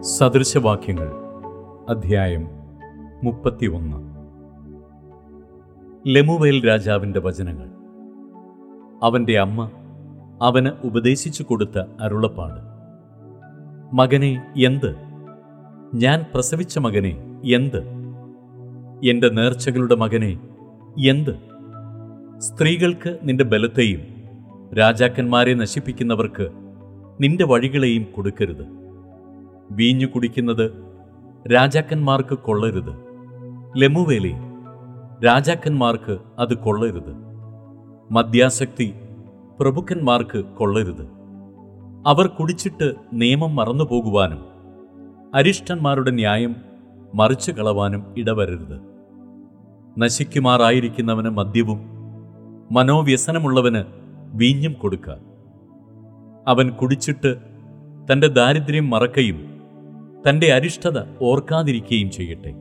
സദൃശവാക്യങ്ങൾ അധ്യായം മുപ്പത്തിയൊന്ന് ലെമുവേൽ രാജാവിൻ്റെ വചനങ്ങൾ അവൻ്റെ അമ്മ അവന് ഉപദേശിച്ചു കൊടുത്ത അരുളപ്പാട് മകനെ എന്ത് ഞാൻ പ്രസവിച്ച മകനെ എന്ത് എൻ്റെ നേർച്ചകളുടെ മകനെ എന്ത് സ്ത്രീകൾക്ക് നിന്റെ ബലത്തെയും രാജാക്കന്മാരെ നശിപ്പിക്കുന്നവർക്ക് നിന്റെ വഴികളെയും കൊടുക്കരുത് വീഞ്ഞു കുടിക്കുന്നത് രാജാക്കന്മാർക്ക് കൊള്ളരുത് ലെമുവേലി രാജാക്കന്മാർക്ക് അത് കൊള്ളരുത് മദ്യാസക്തി പ്രഭുക്കന്മാർക്ക് കൊള്ളരുത് അവർ കുടിച്ചിട്ട് നിയമം മറന്നു പോകുവാനും അരിഷ്ടന്മാരുടെ ന്യായം മറിച്ചു കളവാനും ഇടവരരുത് നശിക്കുമാറായിരിക്കുന്നവന് മദ്യവും മനോവ്യസനമുള്ളവന് വീഞ്ഞും കൊടുക്കുക അവൻ കുടിച്ചിട്ട് തൻ്റെ ദാരിദ്ര്യം മറക്കയും തൻ്റെ അരിഷ്ടത ഓർക്കാതിരിക്കുകയും ചെയ്യട്ടെ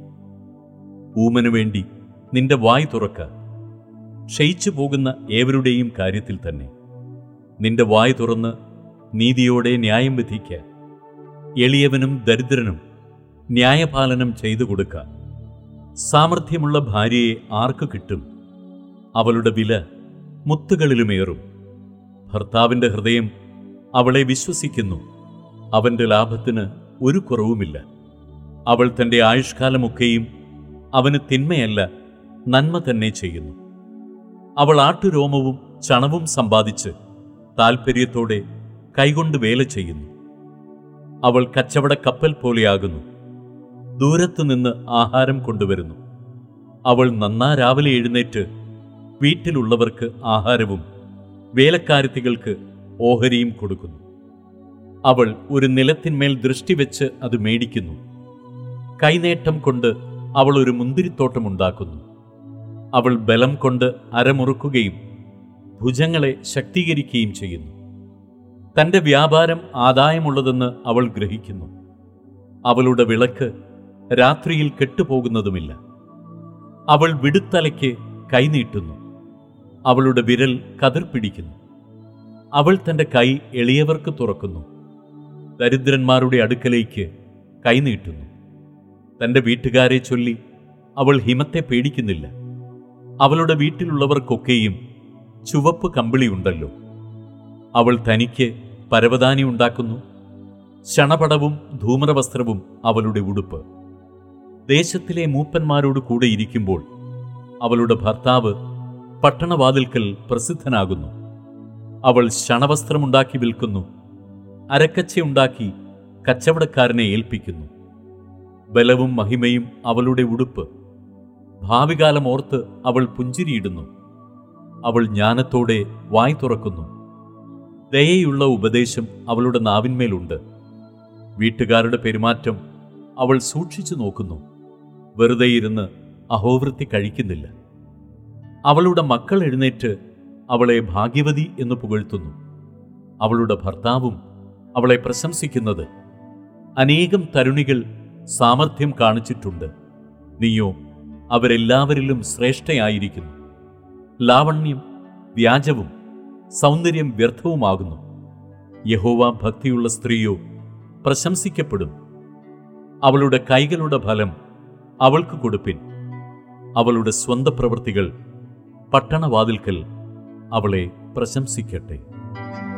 ഊമനു വേണ്ടി നിന്റെ വായ് തുറക്ക ക്ഷയിച്ചു പോകുന്ന ഏവരുടെയും കാര്യത്തിൽ തന്നെ നിന്റെ വായ് തുറന്ന് നീതിയോടെ ന്യായം വിധിക്ക എളിയവനും ദരിദ്രനും ന്യായപാലനം ചെയ്തു കൊടുക്ക സാമർഥ്യമുള്ള ഭാര്യയെ ആർക്ക് കിട്ടും അവളുടെ വില മുത്തുകളിലുമേറും ഭർത്താവിൻ്റെ ഹൃദയം അവളെ വിശ്വസിക്കുന്നു അവൻ്റെ ലാഭത്തിന് ഒരു കുറവുമില്ല അവൾ തൻ്റെ ആയുഷ്കാലമൊക്കെയും അവന് തിന്മയല്ല നന്മ തന്നെ ചെയ്യുന്നു അവൾ ആട്ടുരോമവും ചണവും സമ്പാദിച്ച് താൽപ്പര്യത്തോടെ കൈകൊണ്ട് വേല ചെയ്യുന്നു അവൾ കച്ചവട കപ്പൽ പോലെയാകുന്നു ദൂരത്തുനിന്ന് ആഹാരം കൊണ്ടുവരുന്നു അവൾ നന്നാ രാവിലെ എഴുന്നേറ്റ് വീട്ടിലുള്ളവർക്ക് ആഹാരവും വേലക്കാരത്തികൾക്ക് ഓഹരിയും കൊടുക്കുന്നു അവൾ ഒരു നിലത്തിന്മേൽ ദൃഷ്ടി വെച്ച് അത് മേടിക്കുന്നു കൈനേട്ടം കൊണ്ട് അവൾ ഒരു മുന്തിരിത്തോട്ടം ഉണ്ടാക്കുന്നു അവൾ ബലം കൊണ്ട് അരമുറുക്കുകയും ഭുജങ്ങളെ ശക്തീകരിക്കുകയും ചെയ്യുന്നു തന്റെ വ്യാപാരം ആദായമുള്ളതെന്ന് അവൾ ഗ്രഹിക്കുന്നു അവളുടെ വിളക്ക് രാത്രിയിൽ കെട്ടുപോകുന്നതുമില്ല അവൾ വിടുത്തലയ്ക്ക് കൈനീട്ടുന്നു അവളുടെ വിരൽ കതിർ പിടിക്കുന്നു അവൾ തന്റെ കൈ എളിയവർക്ക് തുറക്കുന്നു ദരിദ്രന്മാരുടെ അടുക്കലേക്ക് കൈനീട്ടുന്നു തന്റെ വീട്ടുകാരെ ചൊല്ലി അവൾ ഹിമത്തെ പേടിക്കുന്നില്ല അവളുടെ വീട്ടിലുള്ളവർക്കൊക്കെയും ചുവപ്പ് കമ്പിളിയുണ്ടല്ലോ അവൾ തനിക്ക് പരവതാനി ഉണ്ടാക്കുന്നു ശണപടവും ധൂമ്രവസ്ത്രവും അവളുടെ ഉടുപ്പ് ദേശത്തിലെ മൂപ്പന്മാരോട് കൂടെ ഇരിക്കുമ്പോൾ അവളുടെ ഭർത്താവ് പട്ടണവാതിൽക്കൽ പ്രസിദ്ധനാകുന്നു അവൾ ശണവസ്ത്രമുണ്ടാക്കി വിൽക്കുന്നു അരക്കച്ചയുണ്ടാക്കി കച്ചവടക്കാരനെ ഏൽപ്പിക്കുന്നു ബലവും മഹിമയും അവളുടെ ഉടുപ്പ് ഭാവികാലം ഓർത്ത് അവൾ പുഞ്ചിരിയിടുന്നു അവൾ ജ്ഞാനത്തോടെ വായ് തുറക്കുന്നു ദയയുള്ള ഉപദേശം അവളുടെ നാവിന്മേലുണ്ട് വീട്ടുകാരുടെ പെരുമാറ്റം അവൾ സൂക്ഷിച്ചു നോക്കുന്നു വെറുതെ ഇരുന്ന് അഹോവൃത്തി കഴിക്കുന്നില്ല അവളുടെ മക്കൾ എഴുന്നേറ്റ് അവളെ ഭാഗ്യവതി എന്ന് പുകഴ്ത്തുന്നു അവളുടെ ഭർത്താവും അവളെ പ്രശംസിക്കുന്നത് അനേകം തരുണികൾ സാമർഥ്യം കാണിച്ചിട്ടുണ്ട് നീയോ അവരെല്ലാവരിലും ശ്രേഷ്ഠയായിരിക്കുന്നു ലാവണ്യം വ്യാജവും സൗന്ദര്യം വ്യർത്ഥവുമാകുന്നു യഹോവ ഭക്തിയുള്ള സ്ത്രീയോ പ്രശംസിക്കപ്പെടും അവളുടെ കൈകളുടെ ഫലം അവൾക്ക് കൊടുപ്പിൻ അവളുടെ സ്വന്ത പ്രവൃത്തികൾ പട്ടണവാതിൽക്കൽ അവളെ പ്രശംസിക്കട്ടെ